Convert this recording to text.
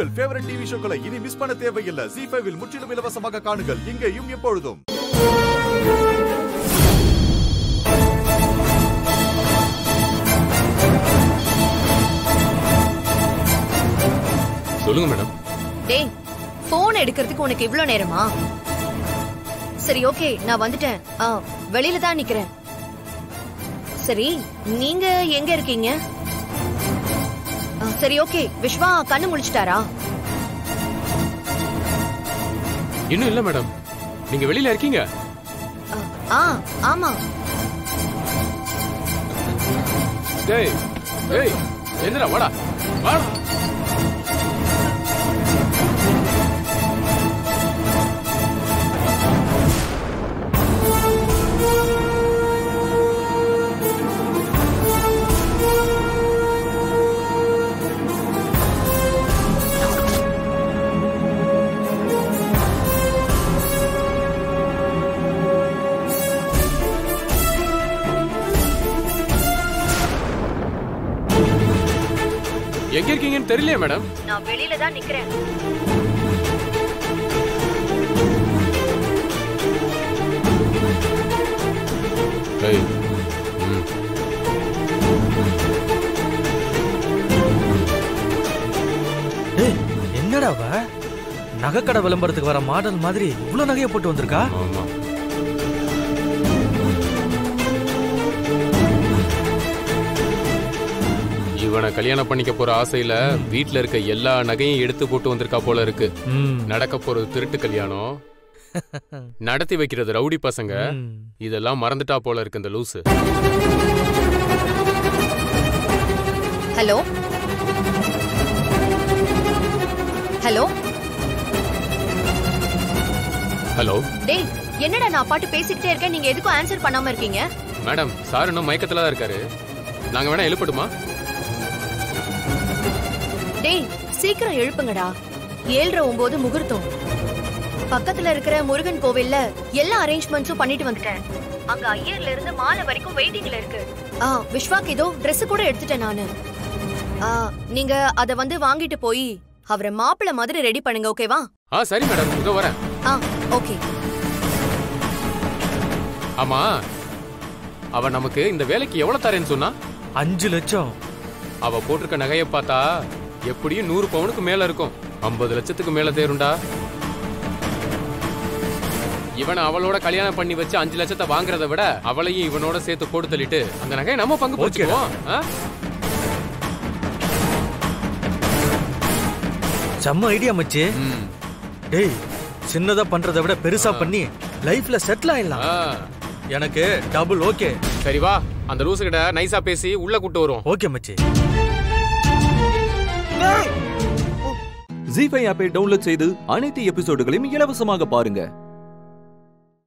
உங்கள் favourite TV ஷோக்களை இனி miss பண்ண தேவையில்லை ஜி ஃபைவில் முற்றிலும் இலவசமாக காணுங்கள் இங்கேயும் எப்பொழுதும் சொல்லுங்க மேடம் டேய் போன் எடுக்கிறதுக்கு உனக்கு இவ்ளோ நேரமா சரி ஓகே நான் வந்துட்டேன் ஆ, வெளியில தான் நிக்கிறேன் சரி நீங்க எங்க இருக்கீங்க ஆ, சரி ஓகே விஸ்வா கண்ணு முழிச்சிட்டாரா இன்னும் இல்ல மேடம் நீங்க வெளியில இருக்கீங்க ஆ, ஆ ஆமா டேய் டேய் எந்திரா வாடா வாடா எங்க இருக்கீங்கன்னு தெரியலையே மேடம் நான் வெளியில தான் நிக்கிறேன் டேய் ம் ஏய் என்னடா அவ நகைக்கடை விளம்பரத்துக்கு வர மாடல் மாதிரி இவ்வளவு நகையை போட்டு வந்திருக்கா ஆமா இவனை கல்யாணம் பண்ணிக்க போற ஆசையில வீட்ல இருக்க எல்லா நகையும் எடுத்து போட்டு வந்திருக்கா போல இருக்கு ம். நடக்க போறது திருட்டு கல்யாணம் நடத்தி வைக்கிறது ரவுடி பசங்க ம். இதெல்லாம் மறந்துட்டா போல இருக்கு இந்த லூசு ஹலோ ஹலோ ஹலோ டேய் என்னடா நான் பாட்டு பேசிக்கிட்டே இருக்கேன் நீங்க எதுக்கும் ஆன்சர் பண்ணாம இருக்கீங்க மேடம் சார் இன்னும் மயக்கத்துல தான் இருக்காரு நாங்க வேணா எழுப்பட்டுமா டேய் சீக்கிரம் எழுப்புங்கடா ஏழ்ரை ஒன்பது முகூர்த்தம் பக்கத்துல இருக்கிற முருகன் கோவில்ல எல்லா அரேஞ்ச்மெண்ட்ஸும் பண்ணிட்டு வந்துட்டேன் அங்க ஐயர்ல இருந்து மாலை வரைக்கும் வெயிட்டிங்ல இருக்கு ஆ விஸ்வாக்கு ஏதோ Dress கூட எடுத்துட்டேன் நானு ஆ நீங்க அத வந்து வாங்கிட்டு போய் அவரை மாப்பிள்ளை மாதிரி ரெடி பண்ணுங்க ஓகேவா ஆ சரி மேடம் இதோ வரேன் ஆ ஓகே ஆமா அவ நமக்கு இந்த வேலைக்கு எவ்வளவு தரேன்னு சொன்னா அஞ்சு லட்சம் அவ போட்டிருக்க நகையை பார்த்தா எப்படியும் நூறு பவுனுக்கு மேல இருக்கும் ஐம்பது லட்சத்துக்கு மேல தேருண்டா இவனை அவளோட கல்யாணம் பண்ணி வச்சு அஞ்சு லட்சத்தை வாங்குறத விட அவளையும் இவனோட சேர்த்து போட்டு தள்ளிட்டு அந்த நகையை நம்ம பங்கு ஓகேடா. போச்சுக்குவோம் ஆ? செம்ம ஐடியா மச்சி ம். டேய் சின்னதா பண்றதை விட பெருசா பண்ணி லைஃப்ல செட்டில் ஆயிடலாம் ஆ. எனக்கு டபுள் ஓகே சரி வா அந்த லூசு கிட்ட நைஸா பேசி உள்ள கூட்டு வருவோம் ஓகே மச்சி ஜி ஃபைவ் ஆப்பை டவுன்லோட் செய்து அனைத்து எபிசோடுகளையும் இலவசமாக பாருங்க